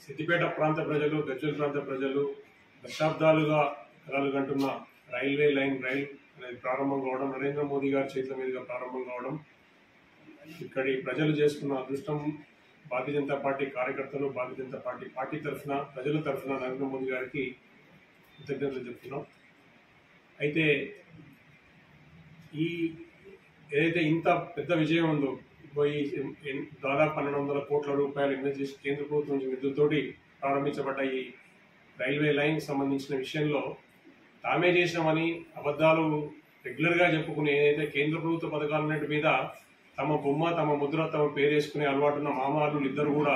సిద్దిపేట ప్రాంత ప్రజలు గజ్వల్ ప్రాంత ప్రజలు దశాబ్దాలుగా కలలుగంటున్న రైల్వే లైన్ రైల్ అనేది ప్రారంభం కావడం నరేంద్ర మోదీ గారి చేతుల మీదుగా ప్రారంభం కావడం ఇక్కడి ప్రజలు చేసుకున్న అదృష్టం భారతీయ జనతా పార్టీ కార్యకర్తలు భారతీయ జనతా పార్టీ పార్టీ తరఫున ప్రజల తరఫున నరేంద్ర మోదీ గారికి కృతజ్ఞతలు చెప్తున్నాం అయితే ఈ ఏదైతే ఇంత పెద్ద విజయం ఉందో పోయి ఎన్- దాదాపు పన్నెండు వందల కోట్ల రూపాయలు ఇన్వెస్ట్ చేసి కేంద్ర ప్రభుత్వం నుంచి నిధులతోటి ప్రారంభించబడ్డ ఈ రైల్వే లైన్ సంబంధించిన విషయంలో తామే చేసినామని అబద్ధాలు రెగ్యులర్గా చెప్పుకునే ఏదైతే కేంద్ర ప్రభుత్వ పథకాలన్నిటి మీద తమ బొమ్మ తమ ముద్ర తమ పేరు వేసుకునే అలవాటున్న మామాలు ఇద్దరు కూడా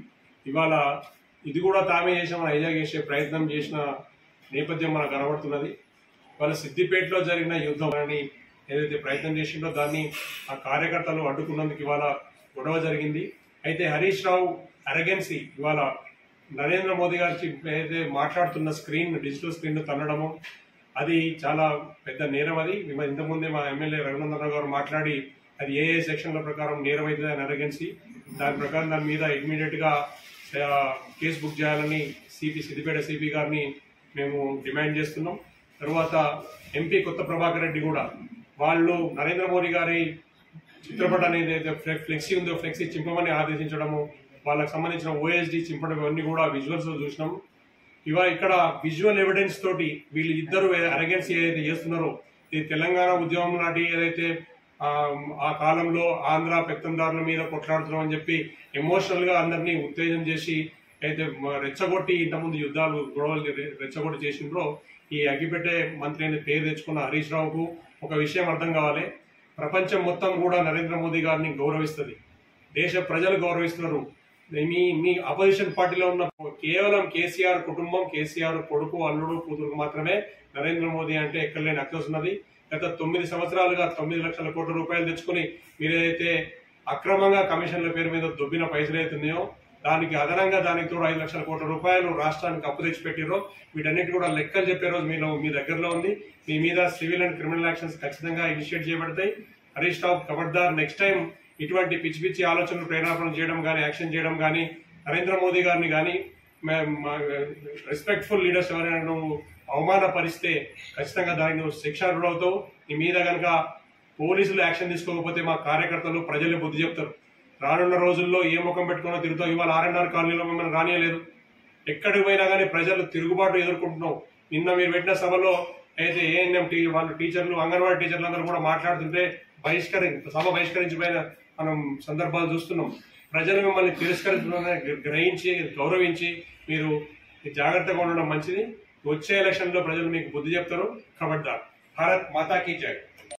ఇవాళ ఇది కూడా తామే చేసామని హైజాగ్ చేసే ప్రయత్నం చేసిన నేపథ్యం మనకు కనబడుతున్నది వాళ్ళ సిద్దిపేటలో జరిగిన యుద్ధం అని ఏదైతే ప్రయత్నం చేసిండో దాన్ని ఆ కార్యకర్తలు అడ్డుకున్నందుకు ఇవాళ గొడవ జరిగింది అయితే హరీష్ రావు అరగెన్సీ ఇవాళ నరేంద్ర మోదీ గారి ఏదైతే మాట్లాడుతున్న స్క్రీన్ డిజిటల్ స్క్రీన్ తన్నడము అది చాలా పెద్ద నేరం అది మేము ఇంతకుముందే మా ఎమ్మెల్యే రఘునందన్ గారు మాట్లాడి అది ఏ ఏ సెక్షన్ల ప్రకారం నేరం అవుతుంది అని అరగెన్సీ దాని ప్రకారం దాని మీద ఇమ్మీడియట్ గా ఆ, కేసు బుక్ చేయాలని సిపి సిద్దిపేట సిపి గారిని మేము డిమాండ్ చేస్తున్నాం తర్వాత ఎంపీ కొత్త ప్రభాకర్ రెడ్డి కూడా వాళ్ళు నరేంద్ర మోదీ గారి చిత్రపటాన్ని ఏదైతే ఫ్లె- ఫ్లెక్సీ ఉందో ఫ్లెక్సీ చింపమని ఆదేశించడము వాళ్ళకి సంబంధించిన ఓఎస్డి చింపడం ఇవన్నీ కూడా విజువల్స్ లో చూసినాం ఇవా ఇక్కడ విజువల్ ఎవిడెన్స్ తోటి వీళ్ళు ఇద్దరు అరగెన్స్ ఏదైతే చేస్తున్నారో ఇది తెలంగాణ ఉద్యమం నాటి ఏదైతే ఆ, ఆ కాలంలో ఆంధ్ర పెత్తందారుల మీద కొట్లాడుతున్నాం అని చెప్పి ఎమోషనల్ గా అందరినీ ఉత్తేజం చేసి అయితే మ- రెచ్చగొట్టి ఇంతకుముందు యుద్ధాలు గొడవలు రె- రెచ్చగొట్టి చేసిండ్రో ఈ అగ్గిపెట్టే మంత్రి అనే పేరు తెచ్చుకున్న హరీష్ రావుకు ఒక విషయం అర్థం కావాలి ప్రపంచం మొత్తం కూడా నరేంద్ర మోదీ గారిని గౌరవిస్తుంది దేశ ప్రజలు గౌరవిస్తున్నారు మీ మీ అపోజిషన్ పార్టీలో ఉన్న కేవలం కేసీఆర్ కుటుంబం కేసీఆర్ కొడుకు అల్లుడు కూతురు మాత్రమే నరేంద్ర మోదీ అంటే ఎక్కడలేని అక్కస్ ఉన్నది గత తొమ్మిది సంవత్సరాలుగా తొమ్మిది లక్షల కోట్ల రూపాయలు తెచ్చుకుని మీరేదైతే అక్రమంగా కమిషన్ల పేరు మీద దొబ్బిన పైసలు అవుతున్నాయో దానికి అదనంగా దానికి తోడు ఐదు లక్షల కోట్ల రూపాయలు రాష్ట్రానికి అప్పు తెచ్చి పెట్టిరో వీటన్నిటి కూడా లెక్కలు చెప్పే రోజు మీలో మీ దగ్గరలో ఉంది మీ మీద సివిల్ అండ్ క్రిమినల్ యాక్షన్స్ ఖచ్చితంగా ఇనిషియేట్ చేయబడతాయి హరీష్ రావు ఖబర్దార్ నెక్స్ట్ టైం ఇటువంటి పిచ్చి పిచ్చి ఆలోచనలు ప్రేరేపణ చేయడం కానీ యాక్షన్ చేయడం కానీ నరేంద్ర మోదీ గారిని కానీ రెస్పెక్ట్ఫుల్ లీడర్స్ ఎవరైనా నువ్వు అవమానపరిస్తే ఖచ్చితంగా దానికి నువ్వు శిక్షార్హుడవుతావు నీ మీద కనుక పోలీసులు యాక్షన్ తీసుకోకపోతే మా కార్యకర్తలు ప్రజలు బుద్ధి చెప్తారు రానున్న రోజుల్లో ఏ ముఖం పెట్టుకున్నా తిరుగుతావు ఇవాళ ఆర్ఎన్ఆర్ కాలనీలో మిమ్మల్ని రానియలేదు ఎక్కడికి పోయినా కానీ ప్రజలు తిరుగుబాటు ఎదుర్కొంటున్నాం నిన్న మీరు పెట్టిన సభలో అయితే ఏఎన్ఎం టీ వాళ్ళు టీచర్లు అంగన్వాడీ టీచర్లు అందరూ కూడా మాట్లాడుతుంటే బహిష్కరి సభ బహిష్కరించిపోయిన మనం సందర్భాలు చూస్తున్నాం ప్రజలు మిమ్మల్ని తిరస్కరించడం గ్రహించి గౌరవించి మీరు జాగ్రత్తగా ఉండడం మంచిది వచ్చే ఎలక్షన్ లో ప్రజలు మీకు బుద్ధి చెప్తారు ఖబర్దార్ భారత్ మాతా కీ జై